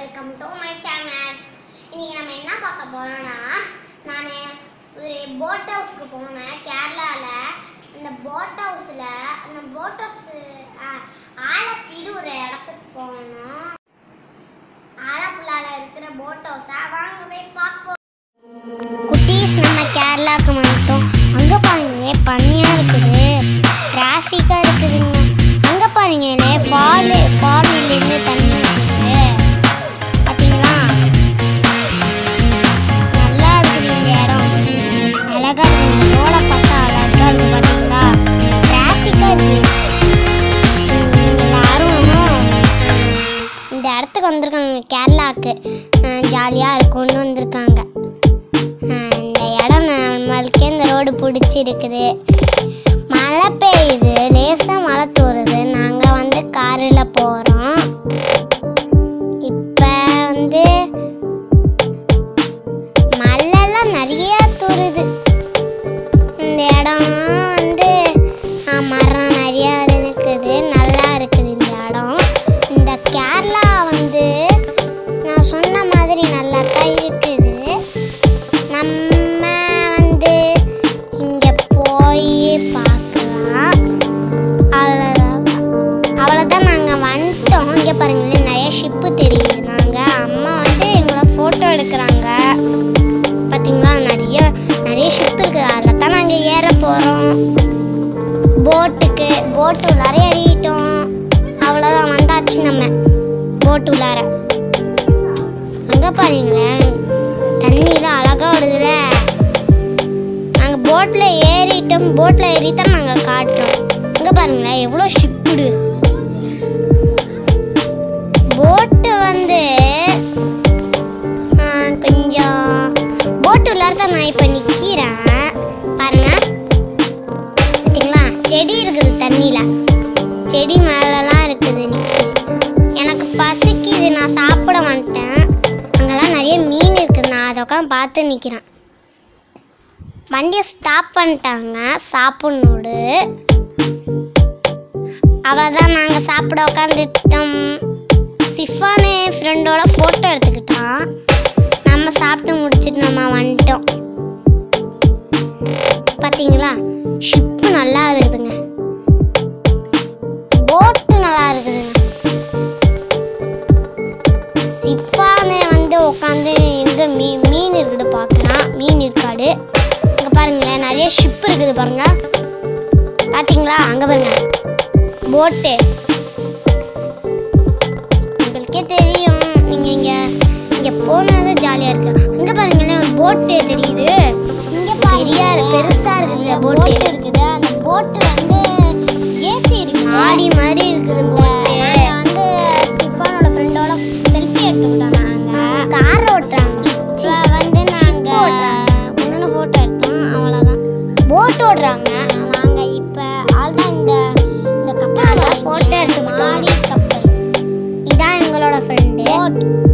welcome to my channel இன்னைக்கு நம்ம என்ன பார்க்க போறோம்னா நான் ஒரு போட் ஹவுஸ்க்கு போனேன் கேரளாவில் இந்த போட் ஹவுஸில் அந்த போட் ஹவுஸ் ஆலப்பீடு ஒரு இடத்துக்கு போனோம் ஆலப்புழால இருக்கிற போட் ஹவுஸை வாங்க போய் பார்ப்போம் குட்டீஸ் நம்ம கேரளாவுக்கு வந்துட்டோம் அங்கே பாருங்க பண்ணியாக இருக்குது டிராஃபிக்காக இருக்குதுங்க அங்கே பாருங்களே ஃபாலு ஃபாலிலேருந்து தண்ணி இருக்குது பார்த்தீங்களா நல்லா இருக்குது இந்த இடம் அழகாக இருக்குது இந்த ரோடை பார்த்தா அழகாக இருக்குது பார்த்தீங்களா டிராஃபிக்காக இருக்குது நீங்கள் யாரும் இந்த இடத்துக்கு வந்திருக்காங்க கேரளாவுக்கு ஜாலியாக இருக்கும்னு வந்திருக்காங்க ஆஹ் இந்த இடம் நம்மளுக்கே இந்த ரோடு பிடிச்சிருக்குது மழை பெய்யுது லேசாக மழை தூறுது நாங்கள் வந்து காரில் போகிறோம் இப்போ வந்து மழைலாம் நிறைய தூறுது இந்த இடம் வந்து ஆஹ் மரம் நிறைய இருக்குது நல்லா இருக்குது இந்த இடம் இந்த கேரளா வந்து நான் சொன்ன மாதிரி நல்லா தான் இருக்குது நம்ம வந்து இங்க போய் பார்க்கலாம் அவ்வளோதான் அவ்வளோதான் நாங்கள் வந்துட்டோம் இங்கே பாருங்களேன் நிறைய ஷிப்பு தெரியுது நாங்கள் அம்மா வந்து எங்களை ஃபோட்டோ எடுக்கிறாங்க பார்த்தீங்களா நிறைய நிறைய ஷிப் இருக்குது அதில் தான் நாங்கள் ஏற போகிறோம் போட்டுக்கு போட்டு உள்ளார ஏறிட்டோம் அவ்வளோதான் வந்தாச்சு நம்ம போட்டு உள்ளார அங்கே பாருங்களேன் தண்ணியில் அழகா ஓடுதுல நாங்கள் போட்டில் ஏறிட்டோம் போட்டில் ஏறி தான் நாங்கள் காட்டுறோம் இங்கே பாருங்களேன் எவ்வளோ ஷிப்புடு போட்டு வந்து ஆ, கொஞ்சம் போட்டு உள்ளார தான் நான் இப்போ நிற்கிறேன் பாருங்க பார்த்தீங்களா செடி இருக்குது தண்ணியில் செடி மேலெல்லாம் இருக்குது நிற்கிது எனக்கு பசிக்குது நான் சாப்பிட வந்துட்டேன் அங்கெல்லாம் நிறைய மீன் இருக்குது நான் அதை உட்காந்து பார்த்து நிற்கிறேன் வண்டியை ஸ்டாப் பண்ணிட்டாங்க சாப்பிட்ணுடு அவ்வளோதான் நாங்கள் சாப்பிட உட்காந்துட்டோம் சிஃபானு ஃப்ரெண்டோட ஃபோட்டோ எடுத்துக்கிட்டான் நம்ம சாப்பிட்டு முடிச்சிட்டு நம்ம வந்துட்டோம் பார்த்தீங்களா ஷிப்பு நல்லா இருக்குதுங்க போட்டு நல்லா இருக்குதுங்க சிஃபானு வந்து உட்காந்து எங்க மீ மீன் இருக்குது பார்க்கலாம் மீன் இருக்காடு இங்க பாருங்களேன் நிறைய ஷிப் இருக்குது பாருங்க பாத்தீங்களா அங்க பாருங்க போட்டு உங்களுக்கே தெரியும் நீங்க இங்க இங்க போனாலும் ஜாலியா இருக்கு அங்க பாருங்களேன் போட்டு தெரியுது இங்க பெரியா பெருசா இருக்குது போட்டு இருக்குது அந்த போட்டு வந்து ஏசி இருக்கு ஆடி மாதிரி இருக்குது போட்டு வந்து சிஃபானோட ஃப்ரெண்டோட செல்ஃபி எடுத்துக்கிட்டோம் நாங்க கார் ஓட்டுறாங்க இப்போ வந்து நாங்க முன்னாடி போட்டோ எடுத்தோம் அவ்வளவுதான் போட் ஓடுறாங்க நாங்க இப்போ ஆள்தான் இந்த இந்த கப்பல் போட்டோ எடுத்துக்கிட்டோம் ஆடி கப்பல் இதான் எங்களோட ஃப்ரெண்டு